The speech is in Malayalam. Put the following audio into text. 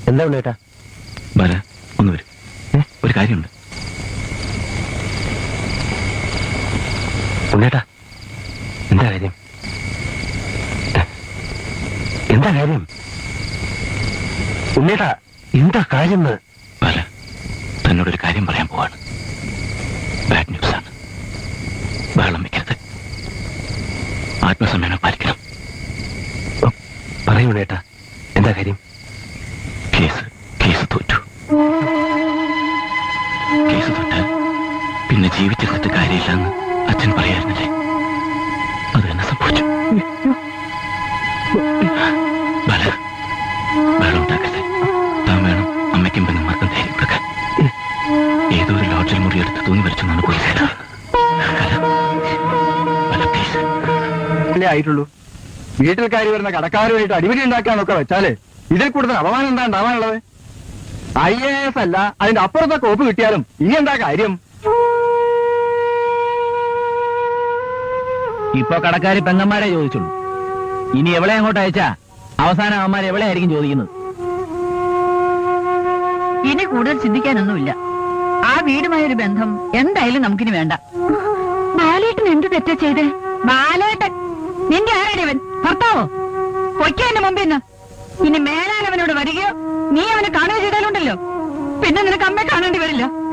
എന്താ ഉണ്ണേട്ടാ ബാല ഒന്ന് വരും ഒരു കാര്യമുണ്ട് ഉണ്ണേട്ടാ എന്താ കാര്യം എന്താ കാര്യം ഉണ്ണേട്ടാ എന്താ കാര്യം എന്ന് ബാല തന്നോടൊരു കാര്യം പറയാൻ പോവാണ് ബാഡ് ന്യൂസ് ആണ് ബഹളം വെക്കരുത് ആത്മസംയമനം പാലിക്കണം പറയൂ ഉണ്ണേട്ടാ എന്താ കാര്യം കേസ് കേസ് തോറ്റു കേസ് തൊട്ട് പിന്നെ ജീവിച്ചിരുന്നിട്ട് കാര്യമില്ലെന്ന് അച്ഛൻ പറയായിരുന്നില്ലേ അത് തന്നെ സംഭവിച്ചു ബാല ബഹളം ഉണ്ടാക്കരുത് താൻ വേണം അമ്മയ്ക്കും പെങ്ങന്മാർക്കും ധൈര്യം കൊടുക്കാൻ ഏതോ ഒരു ലോഡ്ജിൽ മുറിയെടുത്ത് തൂങ്ങി വരച്ചെന്നാണ് പോലീസ് ബാല പ്ലീസ് അല്ലേ ആയിട്ടുള്ളൂ വീട്ടിൽ കയറി വരുന്ന കടക്കാരുമായിട്ട് അടിപിടി ഉണ്ടാക്കാന്നൊക്കെ വെച്ചാല് ഇതിൽ കൂടുതൽ അപമാനം എന്താ ഉണ്ടാവാനുള്ളത് ഐ എ എസ് അല്ല അതിന്റെ അപ്പുറത്തെ കോപ്പ് കിട്ടിയാലും ഇനി എന്താ കാര്യം ഇപ്പൊ കടക്കാര് പെങ്ങന്മാരെ ചോദിച്ചുള്ളൂ ഇനി എവിടെ അങ്ങോട്ട് അയച്ചാ അവസാനം അവന്മാർ എവിടെ ആയിരിക്കും ചോദിക്കുന്നത് ഇനി കൂടുതൽ ചിന്തിക്കാനൊന്നുമില്ല ആ വീടുമായൊരു ബന്ധം എന്തായാലും നമുക്കിനി വേണ്ട ബാലേട്ടൻ എന്ത് തെറ്റാ ചെയ്ത് ബാലേട്ടൻ നിന്റെ ആരാടി അവൻ ഭർത്താവോ പൊയ്ക്കോ എന്റെ മുമ്പിൽ നിന്ന് ഇനി മേലാൻ അവനോട് വരികയോ നീ അവനെ കാണുകയോ ചെയ്താലുണ്ടല്ലോ പിന്നെ നിനക്ക് അമ്മയെ കാണേണ്ടി വരില്ല